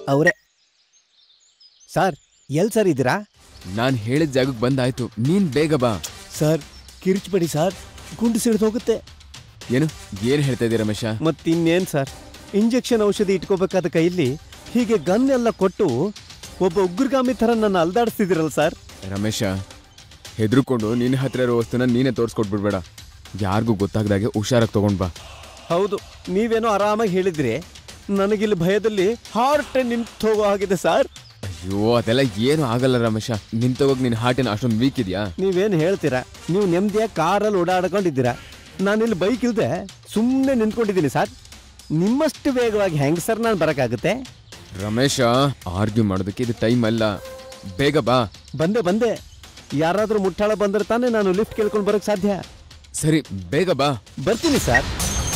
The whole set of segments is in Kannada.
ಅವರೇ ಸರ್ ಎಲ್ ಸರ್ ಇದ್ದೀರಾ ನಾನ್ ಹೇಳಿದ ಜಾಗಕ್ಕೆ ಬಂದಾಯ್ತು ನೀನ್ ಬೇಗ ಬಾ ಸರ್ ಕಿರ್ಚ್ಬೇಡಿ ಸರ್ ಗುಂಡು ಸಿಡಿದು ಹೋಗುತ್ತೆ ಏನು ಏನ್ ಹೇಳ್ತಾ ಇದೀಯ ರಮೇಶ ಮತ್ತಿನ್ನೇನು ಸರ್ ಇಂಜೆಕ್ಷನ್ ಔಷಧಿ ಇಟ್ಕೋಬೇಕಾದ ಕೈಯಲ್ಲಿ ಹೀಗೆ ಗನ್ ಎಲ್ಲ ಕೊಟ್ಟು ಒಬ್ಬ ಉಗ್ರಗಾಮಿ ಥರ ನನ್ನ ಅಲ್ದಾಡಿಸ್ತಿದ್ದೀರಲ್ಲ ಸರ್ ರಮೇಶ ಹೆದರ್ಕೊಂಡು ನಿನ್ನ ಹತ್ರ ಇರೋ ವಸ್ತುನ ನೀನೇ ತೋರಿಸ್ಕೊಟ್ಬಿಡ್ಬೇಡ ಯಾರಿಗೂ ಗೊತ್ತಾಗ್ದಾಗೆ ಹುಷಾರಾಗಿ ತಗೊಂಡ್ ಬಾ ಹೌದು ನೀವೇನೋ ಆರಾಮಾಗಿ ಹೇಳಿದ್ರಿ ನನಗಿಲ್ಲಿ ಭಯದಲ್ಲಿ ಹಾರ್ಟ್ ನಿಂತು ಹೋಗೋ ಹಾಗಿದೆ ಸರ್ ಅಯ್ಯೋ ಅದೆಲ್ಲ ಏನು ಆಗಲ್ಲ ರಮೇಶ ನಿಂತೋಗೋಗ್ ನಿನ್ ಹಾರ್ಟಿನ ಅಷ್ಟೊಂದು ವೀಕ್ ಇದೆಯಾ ನೀವೇನು ಹೇಳ್ತೀರಾ ನೀವು ನೆಮ್ಮದಿಯಾಗಿ ಕಾರಲ್ಲಿ ಓಡಾಡ್ಕೊಂಡಿದ್ದೀರಾ ನಾನಿಲ್ಲಿ ಬೈಕ್ ಇಲ್ಲದೆ ಸುಮ್ಮನೆ ನಿಂತ್ಕೊಂಡಿದ್ದೀನಿ ಸರ್ ನಿಮ್ಮಷ್ಟು ವೇಗವಾಗಿ ಹೆಂಗ್ ಸರ್ ನಾನು ಬರೋಕ್ಕಾಗುತ್ತೆ ರಮೇಶ ಆರ್ಗ್ಯೂ ಮಾಡೋದಕ್ಕೆ ಇದು ಟೈಮ್ ಅಲ್ಲ ಬೇಗ ಬಾ ಬಂದೆ ಬಂದೆ ಯಾರಾದರೂ ಮುಟ್ಟಾಳ ಬಂದ್ರೆ ತಾನೇ ನಾನು ಲಿಫ್ಟ್ ಕೇಳ್ಕೊಂಡು ಬರೋಕ್ಕೆ ಸಾಧ್ಯ ಸರಿ ಬೇಗ ಬಾ ಬರ್ತೀನಿ ಸರ್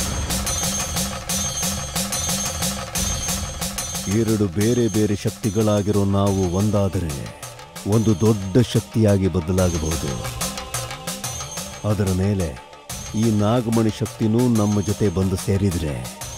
ಎರಡು ಬೇರೆ ಬೇರೆ ಶಕ್ತಿಗಳಾಗಿರೋ ನಾವು ಒಂದಾದರೆ ಒಂದು ದೊಡ್ಡ ಶಕ್ತಿಯಾಗಿ ಬದಲಾಗಬಹುದು ಅದರ ಮೇಲೆ ಈ ನಾಗಮಣಿ ಶಕ್ತಿನೂ ನಮ್ಮ ಜೊತೆ ಬಂದು ಸೇರಿದ್ರೆ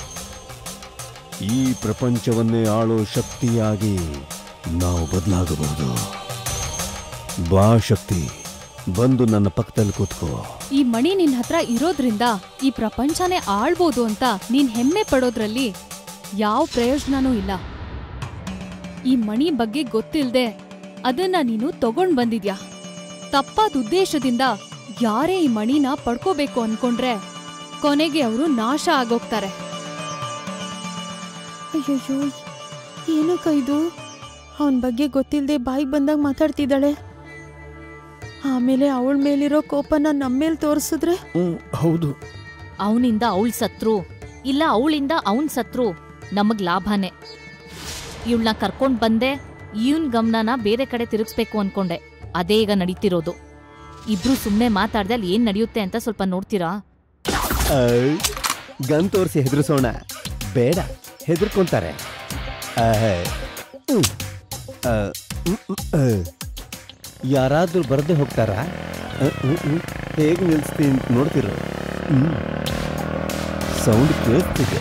ಈ ಪ್ರಪಂಚವನ್ನೇ ಆಳೋ ಶಕ್ತಿಯಾಗಿ ನಾವು ಬದಲಾಗಬಹುದು ಬಾ ಶಕ್ತಿ ಬಂದು ನನ್ನ ಪಕ್ಕದಲ್ಲಿ ಕೂತ್ಕೋ ಈ ಮಣಿ ನಿನ್ ಹತ್ರ ಇರೋದ್ರಿಂದ ಈ ಪ್ರಪಂಚನೇ ಆಳ್ಬೋದು ಅಂತ ನೀನ್ ಹೆಮ್ಮೆ ಪಡೋದ್ರಲ್ಲಿ ಯಾವ ಪ್ರಯೋಜನನೂ ಇಲ್ಲ ಈ ಮಣಿ ಬಗ್ಗೆ ಗೊತ್ತಿಲ್ದೆ ಅದನ್ನ ನೀನು ತಗೊಂಡ್ ಬಂದಿದ್ಯಾ ತಪ್ಪಾದ ಉದ್ದೇಶದಿಂದ ಯಾರೇ ಈ ಮಣಿನ ಪಡ್ಕೋಬೇಕು ಅನ್ಕೊಂಡ್ರೆ ಕೊನೆಗೆ ಅವರು ನಾಶ ಆಗೋಗ್ತಾರೆ ಅಯ್ಯಯ್ಯೋ ಏನು ಕೈದು ಅವನ ಬಗ್ಗೆ ಗೊತ್ತಿಲ್ಲದೆ ಬಾಯಿಗೆ ಬಂದಾಗ ಮಾತಾಡ್ತಿದ್ದಾಳೆ ಆಮೇಲೆ ಅವಳ ಮೇಲಿರೋ ಕೋಪನ ನಮ್ಮ ಮೇಲೆ ತೋರಿಸಿದ್ರೆ ಹೌದು ಅವನಿಂದ ಅವಳು ಸತ್ರು ಇಲ್ಲ ಅವಳಿಂದ ಅವನ್ ಸತ್ರು ನಮಗ್ ಲಾಭನೇ ಇವಳನ್ನ ಕರ್ಕೊಂಡ್ ಬಂದೆ ಇವನ್ ಗಮನನ ಬೇರೆ ಕಡೆ ತಿರುಗಿಸ್ಬೇಕು ಅನ್ಕೊಂಡೆ ಅದೇ ಈಗ ನಡೀತಿರೋದು ಇಬ್ರು ಸುಮ್ನೆ ಮಾತಾಡ್ದೆ ಅಲ್ಲಿ ಏನ್ ನಡೆಯುತ್ತೆ ಅಂತ ಸ್ವಲ್ಪ ನೋಡ್ತೀರಾ ಗನ್ ತೋರಿಸಿ ಹೆದರ್ಸೋಣ ಬೇಡ ಹೆದರ್ಕೊಂತಾರೆ ಯಾರಾದ್ರೂ ಬರದೆ ಹೋಗ್ತಾರಾ ಹೇಗೆ ನಿಲ್ಲಿಸ್ತೀನಿ ಅಂತ ನೋಡ್ತಿರೋ ಸೌಂಡ್ ಕೇಳ್ತಿದೆ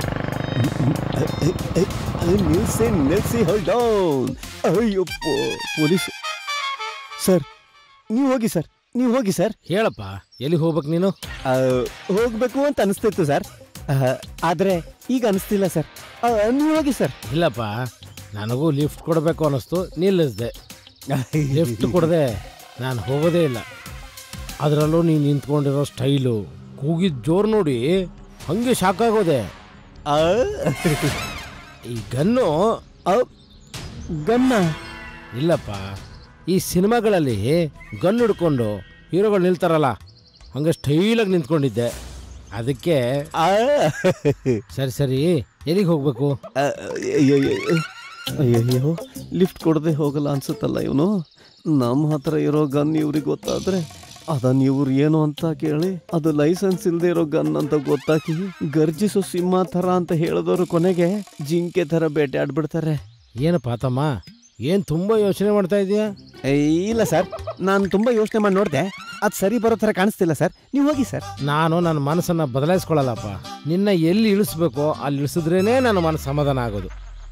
ನಿಲ್ಸಿ ನಿಲ್ಸಿ hold down Ayyappa police sir ನೀವು ಹೋಗಿ ಸರ್ ನೀವು ಹೋಗಿ ಸರ್ ಹೇಳಪ್ಪ ಎಲ್ಲಿ ಹೋಗ್ಬೇಕು ನೀನು ಆ, ಹೋಗ್ಬೇಕು ಅಂತ ಅನಿಸ್ತಿತ್ತು ಸರ್ ಆ, ಆದ್ರೆ ಈಗ ಅನಿಸ್ತಿಲ್ಲ ಸರ್ ಆ, ನೀವು ಹೋಗಿ ಸರ್ ಇಲ್ಲಪ್ಪ ನನಗೂ ಲಿಫ್ಟ್ ಕೊಡಬೇಕು ಅನ್ನಿಸ್ತು ನಿಲ್ಲಿಸ್ದೆ ಲಿಫ್ಟ್ ಕೊಡದೆ ನಾನು ಹೋಗೋದೇ ಇಲ್ಲ ಅದರಲ್ಲೂ ನೀನು ನಿಂತ್ಕೊಂಡಿರೋ ಸ್ಟೈಲು ಕೂಗಿದ ಜೋರು ನೋಡಿ ಹಂಗೆ ಶಾಕ್ ಆಗೋದೆ ಆ, ಈ ಗನ್ನು ಆ, ಗನ್ನ ಇಲ್ಲಪ್ಪ ಈ ಸಿನಿಮಾಗಳಲ್ಲಿ ಗನ್ ಹಿಡ್ಕೊಂಡು ಹೀರೋಗಳು ನಿಲ್ತಾರಲ್ಲ ಹಂಗೆ ಸ್ಟೈಲಾಗಿ ನಿಂತ್ಕೊಂಡಿದ್ದೆ ಅದಕ್ಕೆ ಆ, ಸರಿ ಸರಿ ಎಲ್ಲಿಗೆ ಹೋಗ್ಬೇಕು ಆ, ಅಯ್ಯಯ್ಯೋ ಅಯ್ಯಯ್ಯೋ ಲಿಫ್ಟ್ ಕೊಡದೆ ಹೋಗಲ್ಲ ಅನ್ಸುತ್ತಲ್ಲ ಇವನು ನಮ್ಮ ಹತ್ರ ಇರೋ ಗನ್ ಇವ್ರಿಗೆ ಗೊತ್ತಾದ್ರೆ ಅದನ್ ಇವ್ರು ಏನು ಅಂತ ಕೇಳಿ ಅದು ಲೈಸೆನ್ಸ್ ಇಲ್ಲದೆ ಇರೋ ಗನ್ ಅಂತ ಗೊತ್ತಾಕಿ ಗರ್ಜಿಸೋ ಸಿಂಹ ಥರ ಅಂತ ಹೇಳಿದವರು ಕೊನೆಗೆ ಜಿಂಕೆ ಥರ ಬೇಟೆ ಆಡ್ಬಿಡ್ತಾರೆ ಏನಪ್ಪ ತಮ್ಮ ಏನು ತುಂಬ ಯೋಚನೆ ಮಾಡ್ತಾ ಇದೀಯಾ ಏ, ಇಲ್ಲ ಸರ್ ನಾನು ತುಂಬ ಯೋಚನೆ ಮಾಡಿ ನೋಡಿದೆ ಅದು ಸರಿ ಬರೋ ಥರ ಕಾಣಿಸ್ತಿಲ್ಲ ಸರ್ ನೀವು ಹೋಗಿ ಸರ್ ನಾನು ನನ್ನ ಮನಸ್ಸನ್ನ ಬದಲಾಯಿಸ್ಕೊಳ್ಳಲ್ಲಪ್ಪ ನಿನ್ನ ಎಲ್ಲಿ ಇಳಿಸ್ಬೇಕೋ ಅಲ್ಲಿ ಇಳಿಸಿದ್ರೇನೆ ನನ್ನ ಮನಸ್ಸು ಸಮಾಧಾನ ಆಗೋದು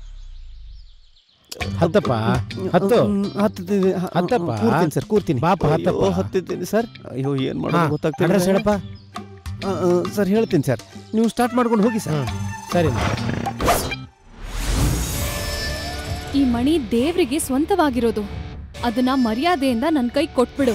ಹತ್ತಪ್ಪ ಹತ್ತು ಹ್ಮ್, ಹತ್ತಿದ್ದೀನಿ ಹ- ಹತ್ತಪ್ಪ. ಕೂರ್ತೀನಿ ಸರ್ ಕೂರ್ತೀನಿ ಬಾಪ, ಹತ್ತಪ್ಪ. ಅಯ್ಯೋ, ಹತ್ತಿದ್ದೀನಿ ಸರ್ ಅಯ್ಯೋ ಏನು ಹಾ, ಮಾಡೋದು ಅಡ್ರೆಸ್ ಗೊತ್ತಾಗ್ತಿಲ್ಲ ಹೇಳಪ್ಪ ಆ, ಆ, ಸರ್ ಹೇಳ್ತೀನಿ ಸರ್ ನೀವು ಸ್ಟಾರ್ಟ್ ಮಾಡ್ಕೊಂಡು ಹೋಗಿ ಸರ್ ಹ್ಮ್ ಸರಿ ಈ ಮಣಿ ದೇವ್ರಿಗೆ ಸ್ವಂತವಾಗಿರೋದು ಅದನ್ನ ಮರ್ಯಾದೆಯಿಂದ ನನ್ ಕೈ ಕೊಟ್ಬಿಡು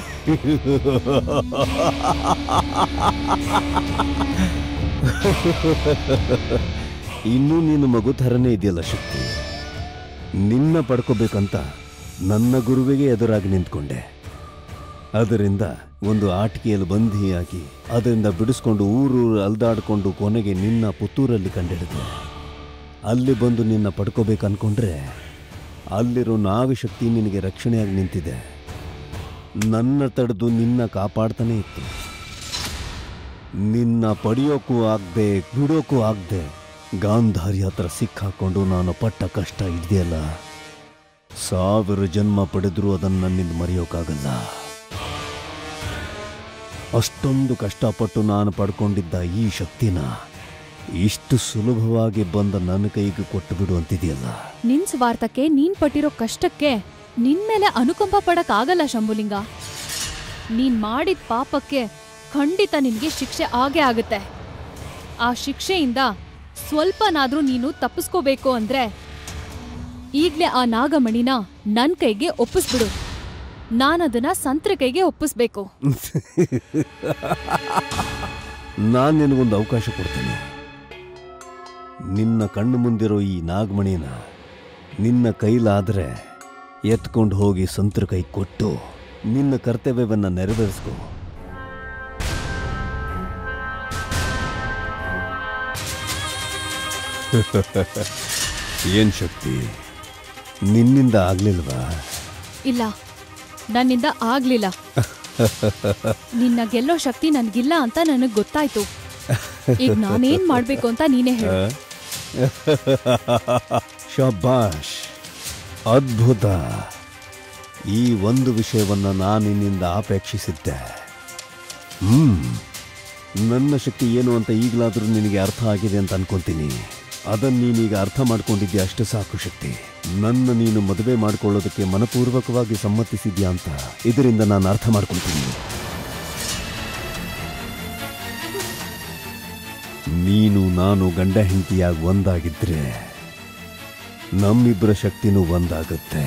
ಇನ್ನೂ ನೀನು ಮಗು ಥರನೇ ಇದೆಯಲ್ಲ ಶಕ್ತಿ ನಿನ್ನ ಪಡ್ಕೋಬೇಕಂತ ನನ್ನ ಗುರುವಿಗೆ ಎದುರಾಗಿ ನಿಂತ್ಕೊಂಡೆ ಅದರಿಂದ ಒಂದು ಆಟಿಕೆಯಲ್ಲಿ ಬಂಧಿಯಾಗಿ ಅದರಿಂದ ಬಿಡಿಸ್ಕೊಂಡು ಊರೂರು ಅಲ್ದಾಡ್ಕೊಂಡು ಕೊನೆಗೆ ನಿನ್ನ ಪುತ್ತೂರಲ್ಲಿ ಕಂಡಿಡಿದೆ ಅಲ್ಲಿ ಬಂದು ನಿನ್ನ ಪಡ್ಕೋಬೇಕು ಅನ್ಕೊಂಡ್ರೆ ಅಲ್ಲಿರೋ ನಾಗಶಕ್ತಿ ನಿನಗೆ ರಕ್ಷಣೆಯಾಗಿ ನಿಂತಿದೆ ನನ್ನ ತಡೆದು ನಿನ್ನ ಕಾಪಾಡ್ತಾನೆ ಇತ್ತು ನಿನ್ನ ಪಡೆಯೋಕ್ಕೂ ಆಗದೆ ಬಿಡೋಕ್ಕೂ ಆಗದೆ ಗಾಂಧಾರಿ ಹತ್ರ ಸಿಕ್ಕಾಕೊಂಡು ನಾನು ಪಟ್ಟ ಕಷ್ಟ ಇದೆಯಲ್ಲ ಸಾವಿರ ಜನ್ಮ ಪಡೆದರೂ ಅದನ್ನು ನನ್ನಿಂದ ಮರೆಯೋಕ್ಕಾಗಲ್ಲ ಅಷ್ಟೊಂದು ಕಷ್ಟಪಟ್ಟು ನಾನು ಪಡ್ಕೊಂಡಿದ್ದ ಈ ಶಕ್ತಿನ ಇಷ್ಟು ಸುಲಭವಾಗಿ ಬಂದ ನನ್ನ ಕೈಗೆ ಕೊಟ್ಟು ಬಿಡು ಅಂತಿದೆಯಲ್ಲ ನಿನ್ ಸ್ವಾರ್ಥಕ್ಕೆ ನೀನ್ ಪಟ್ಟಿರೋ ಕಷ್ಟಕ್ಕೆ ನಿನ್ ಮೇಲೆ ಅನುಕಂಪ ಪಡಕ್ ಆಗಲ್ಲ ಶಂಭುಲಿಂಗ ನೀನ್ ಮಾಡಿದ ಪಾಪಕ್ಕೆ ಖಂಡಿತ ನಿನ್ಗೆ ಶಿಕ್ಷೆ ಆಗೇ ಆಗುತ್ತೆ ಆ ಶಿಕ್ಷೆಯಿಂದ ಸ್ವಲ್ಪನಾದ್ರೂ ನೀನು ತಪ್ಪಿಸ್ಕೋಬೇಕು ಅಂದ್ರೆ ಈಗ್ಲೇ ಆ ನಾಗಮಣಿನ ನನ್ ಕೈಗೆ ಒಪ್ಪಿಸ್ಬಿಡು ನಾನದನ್ನ ಸಂತ್ರ ಕೈಗೆ ಒಪ್ಪಿಸ್ಬೇಕು ನಾನು ನಿನಗೊಂದು ಅವಕಾಶ ಕೊಡ್ತೀನಿ ನಿನ್ನ ಕಣ್ಣು ಮುಂದಿರೋ ಈ ನಾಗಮಣಿನ ನಿನ್ನ ಕೈಲಾದರೆ ಎತ್ಕೊಂಡು ಹೋಗಿ ಸಂತರ ಕೈ ಕೊಟ್ಟು ನಿನ್ನ ಕರ್ತವ್ಯವನ್ನು ನೆರವೇರಿಸ್ಕೊ ಏನ್ ಶಕ್ತಿ ನಿನ್ನಿಂದ ಆಗ್ಲಿಲ್ವಾ ಇಲ್ಲ ನನ್ನಿಂದ ಆಗ್ಲಿಲ್ಲ ನಿನ್ನ ಗೆಲ್ಲೋ ಶಕ್ತಿ ನನ್ಗಿಲ್ಲ ಅಂತ ನನಗ್ ಗೊತ್ತಾಯ್ತು ಈಗ ನಾನೇನ್ ಮಾಡ್ಬೇಕು ಅಂತ ನೀನೇ ಹೇಳು ಶಬಾಷ್ ಅದ್ಭುತ ಈ ಒಂದು ವಿಷಯವನ್ನ ನಾನು ನಿನ್ನಿಂದ ಅಪೇಕ್ಷಿಸಿದ್ದೆ ಹ್ಮ್ ನನ್ನ ಶಕ್ತಿ ಏನು ಅಂತ ಈಗಲಾದರೂ ನಿನಗೆ ಅರ್ಥ ಆಗಿದೆ ಅಂತ ಅನ್ಕೊಂತೀನಿ ಅದನ್ನು ನೀನೀಗ ಅರ್ಥ ಮಾಡ್ಕೊಂಡಿದ್ಯಾ ಅಷ್ಟು ಸಾಕು ಶಕ್ತಿ ನನ್ನ ನೀನು ಮದುವೆ ಮಾಡ್ಕೊಳ್ಳೋದಕ್ಕೆ ಮನಪೂರ್ವಕವಾಗಿ ಸಮ್ಮತಿಸಿದ್ಯಾ ಅಂತ ಇದರಿಂದ ನಾನು ಅರ್ಥ ಮಾಡ್ಕೊಳ್ತೀನಿ ನೀನು ನಾನು ಗಂಡ ಹೆಂಡತಿಯಾಗಿ ಒಂದಾಗಿದ್ರೆ ನಮ್ಮಿಬ್ಬರ ಶಕ್ತಿನೂ ಒಂದಾಗುತ್ತೆ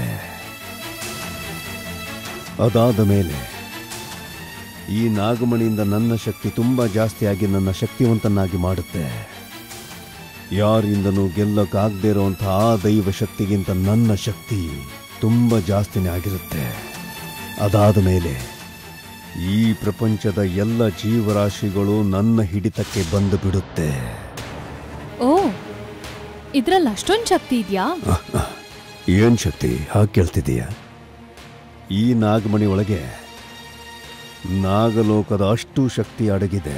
ಅದಾದ ಮೇಲೆ ಈ ನಾಗಮಣಿಯಿಂದ ನನ್ನ ಶಕ್ತಿ ತುಂಬಾ ಜಾಸ್ತಿಯಾಗಿ ನನ್ನ ಶಕ್ತಿವಂತನಾಗಿ ಮಾಡುತ್ತೆ ಯಾರಿಂದನೂ ಗೆಲ್ಲಕ್ಕಾಗದೇ ಇರುವಂಥ ಆ ದೈವ ಶಕ್ತಿಗಿಂತ ನನ್ನ ಶಕ್ತಿ ತುಂಬ ಜಾಸ್ತಿನೇ ಆಗಿರುತ್ತೆ ಅದಾದ ಮೇಲೆ ಈ ಪ್ರಪಂಚದ ಎಲ್ಲ ಜೀವರಾಶಿಗಳು ನನ್ನ ಹಿಡಿತಕ್ಕೆ ಬಂದು ಬಿಡುತ್ತೆ ಓ ಇದ್ರಲ್ಲಿ ಅಷ್ಟೊಂದ್ ಶಕ್ತಿ ಇದ್ಯಾ ಏನ್ ಶಕ್ತಿ ಹಾಗೆ ಕೇಳ್ತಿದೀಯ ಈ ನಾಗಮಣಿ ಒಳಗೆ ನಾಗಲೋಕದ ಅಷ್ಟು ಶಕ್ತಿ ಅಡಗಿದೆ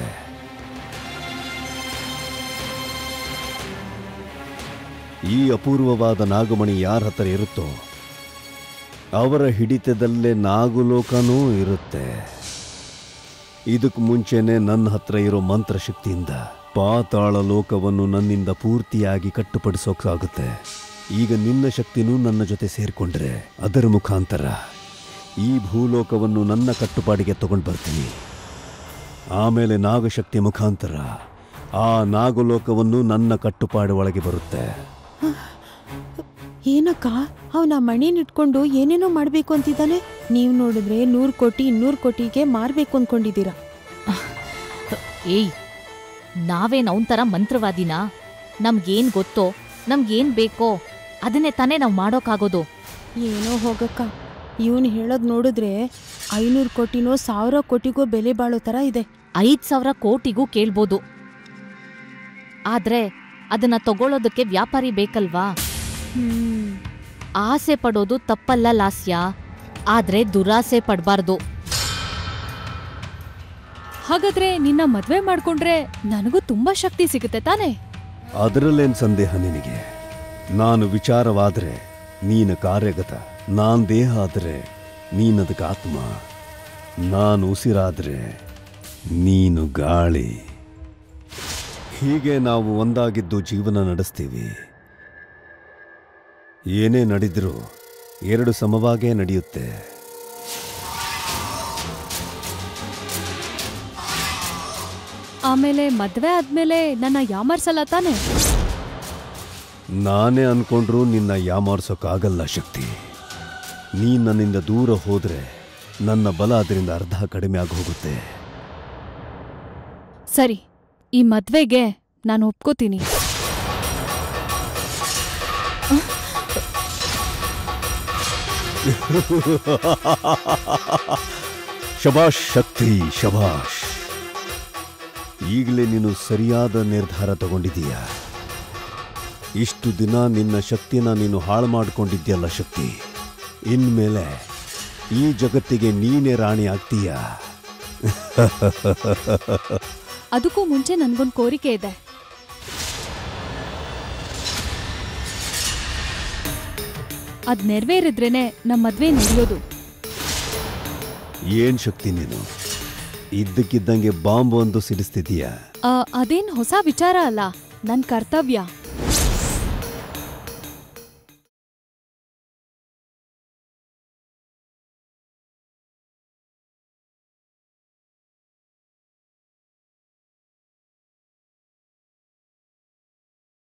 ಈ ಅಪೂರ್ವವಾದ ನಾಗಮಣಿ ಯಾರ ಹತ್ರ ಇರುತ್ತೋ ಅವರ ಹಿಡಿತದಲ್ಲೇ ನಾಗುಲೋಕನೂ ಇರುತ್ತೆ ಇದಕ್ಕೆ ಮುಂಚೆನೆ ನನ್ನ ಹತ್ರ ಇರೋ ಮಂತ್ರಶಕ್ತಿಯಿಂದ ಪಾತಾಳ ಲೋಕವನ್ನು ನನ್ನಿಂದ ಪೂರ್ತಿಯಾಗಿ ಕಟ್ಟುಪಡಿಸೋಕ್ಕಾಗುತ್ತೆ ಈಗ ನಿನ್ನ ಶಕ್ತಿನೂ ನನ್ನ ಜೊತೆ ಸೇರಿಕೊಂಡ್ರೆ ಅದರ ಮುಖಾಂತರ ಈ ಭೂಲೋಕವನ್ನು ನನ್ನ ಕಟ್ಟುಪಾಡಿಗೆ ತಗೊಂಡು ಬರ್ತೀನಿ ಆಮೇಲೆ ನಾಗಶಕ್ತಿ ಮುಖಾಂತರ ಆ ನಾಗಲೋಕವನ್ನು ನನ್ನ ಕಟ್ಟುಪಾಡು ಒಳಗೆ ಬರುತ್ತೆ ಏನಕ್ಕ ಅವನ ಮಣಿನ ಇಟ್ಕೊಂಡು ಏನೇನೋ ಮಾಡ್ಬೇಕು ಅಂತಿದ್ದಾನೆ ನೀವು ನೋಡಿದ್ರೆ ನೂರು ಕೋಟಿ ಇನ್ನೂರು ಕೋಟಿಗೆ ಮಾರ್ಬೇಕು ಅನ್ಕೊಂಡಿದ್ದೀರಾ ಏಯ್ ನಾವೇನ್ ಅವನ್ ಥರ ಮಂತ್ರವಾದಿನಾ ನಮ್ಗೇನ್ ಗೊತ್ತೋ ನಮ್ಗೇನ್ ಬೇಕೋ ಅದನ್ನೇ ತಾನೇ ನಾವು ಮಾಡೋಕ್ಕಾಗೋದು ಏನೋ ಹೋಗಕ್ಕ ಇವನು ಹೇಳೋದ್ ನೋಡಿದ್ರೆ ಐನೂರು ಕೋಟಿನೋ ಸಾವಿರ ಕೋಟಿಗೋ ಬೆಲೆ ಬಾಳೋ ಥರ ಇದೆ ಐದ್ ಸಾವಿರ ಕೋಟಿಗೂ ಕೇಳ್ಬೋದು ಆದ್ರೆ ಅದನ್ನ ತಗೊಳ್ಳೋದಕ್ಕೆ ವ್ಯಾಪಾರಿ ಬೇಕಲ್ವಾ ಹ್ಮ್ ಆಸೆ ಪಡೋದು ತಪ್ಪಲ್ಲ ಲಾಸ್ಯ ಆದ್ರೆ ದುರಾಸೆ ಪಡ್ಬಾರ್ದು ಹಾಗಾದ್ರೆ ನಿನ್ನ ಮದ್ವೆ ಮಾಡ್ಕೊಂಡ್ರೆ ನನಗೂ ತುಂಬಾ ಶಕ್ತಿ ಸಿಗುತ್ತೆ ತಾನೇ ಅದರಲ್ಲೇನ್ ಸಂದೇಹ ನಿನಗೆ ನಾನು ವಿಚಾರವಾದ್ರೆ ನೀನು ಕಾರ್ಯಗತ ನಾನ್ ದೇಹ ಆದ್ರೆ ನೀನದಕ್ಕೆ ಆತ್ಮ ನಾನು ಉಸಿರಾದ್ರೆ ನೀನು ಗಾಳಿ ಹೀಗೆ ನಾವು ಒಂದಾಗಿದ್ದು ಜೀವನ ನಡೆಸ್ತೀವಿ ಏನೇ ನಡೆದರೂ ಎರಡು ಸಮವಾಗೇ ನಡೆಯುತ್ತೆ ಆಮೇಲೆ ಮದ್ವೆ ಆದ್ಮೇಲೆ ನನ್ನ ಯಾಮರ್ಸಲ್ಲ ತಾನೇ ನಾನೇ ಅನ್ಕೊಂಡ್ರೂ ನಿನ್ನ ಯಾಮಾರ್ಸೋಕ್ಕಾಗಲ್ಲ ಶಕ್ತಿ ನೀ ನನ್ನಿಂದ ದೂರ ಹೋದ್ರೆ ನನ್ನ ಬಲ ಅದರಿಂದ ಅರ್ಧ ಕಡಿಮೆ ಆಗಿ ಹೋಗುತ್ತೆ ಸರಿ ಈ ಮದ್ವೆಗೆ ನಾನು ಒಪ್ಕೋತೀನಿ ಶಬಾಷ್ ಶಕ್ತಿ ಶಬಾಷ್ ಈಗಲೇ ನೀನು ಸರಿಯಾದ ನಿರ್ಧಾರ ತಗೊಂಡಿದೀಯ ಇಷ್ಟು ದಿನ ನಿನ್ನ ಶಕ್ತಿನ ನೀನು ಹಾಳು ಮಾಡ್ಕೊಂಡಿದ್ಯಲ್ಲ ಶಕ್ತಿ ಇನ್ಮೇಲೆ ಈ ಜಗತ್ತಿಗೆ ನೀನೇ ರಾಣಿ ಆಗ್ತೀಯಾ ಅದಕ್ಕೂ ಮುಂಚೆ ನನ್ಗೊಂದು ಕೋರಿಕೆ ಇದೆ ಅದ್ ನೆರವೇರಿದ್ರೇನೆ ನಮ್ಮ ಮದ್ವೆ ನಡೆಯೋದು ಏನ್ ಶಕ್ತಿ ನೀನು ಇದ್ದಕ್ಕಿದ್ದಂಗೆ ಬಾಂಬ್ ಒಂದು ಸಿಡಿಸ್ತಿದೀಯ ಆ, ಅದೇನ್ ಹೊಸ ವಿಚಾರ ಅಲ್ಲ ನನ್ ಕರ್ತವ್ಯ